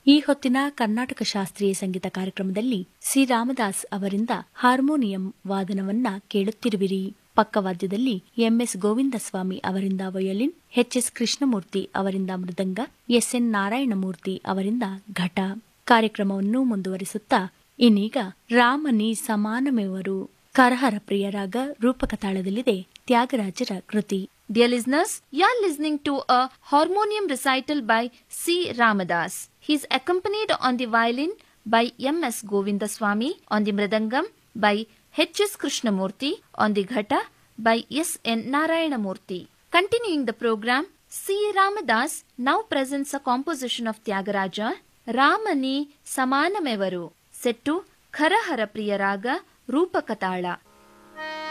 ಈ ಹೊತ್ತಿನ ಕರ್ನಾಟಕ ಶಾಸ್ತ್ರೀಯ ಸಂಗೀತ ಕಾರ್ಯಕ್ರಮದಲ್ಲಿ ಸಿ ರಾಮದಾಸ್ ಅವರಿಂದ ಹಾರ್ಮೋನಿಯಂ ವಾದನವನ್ನ ಕೇಳುತ್ತಿರುವಿರಿ ಪಕ್ಕವಾದ್ಯದಲ್ಲಿ ಎಂಎಸ್ ಗೋವಿಂದಸ್ವಾಮಿ ಅವರಿಂದ ವಯೋಲಿನ್ ಎಚ್ಎಸ್ ಕೃಷ್ಣಮೂರ್ತಿ ಅವರಿಂದ ಮೃದಂಗ ಎಸ್ಎನ್ ನಾರಾಯಣಮೂರ್ತಿ ಅವರಿಂದ ಘಟ ಕಾರ್ಯಕ್ರಮವನ್ನು ಮುಂದುವರಿಸುತ್ತಾ ಇನ್ನೀಗ ರಾಮನಿ ಸಮಾನಮೆವರು ಕರಹರ ಪ್ರಿಯರಾಗ ರೂಪಕ ತಾಳದಲ್ಲಿದೆ ತ್ಯಾಗರಾಜರ ಕೃತಿ Dear listeners, you are listening to a harmonium recital by C. Ramadas. He is accompanied on the violin by M. S. Govindaswamy, on the mridangam by H. S. Krishnamurti, on the ghata by S. N. Narayanamurti. Continuing the program, C. Ramadas now presents a composition of Tyagaraja, Ramani Samanamevaru, set to Kharahara Priyaraga Rupakatala.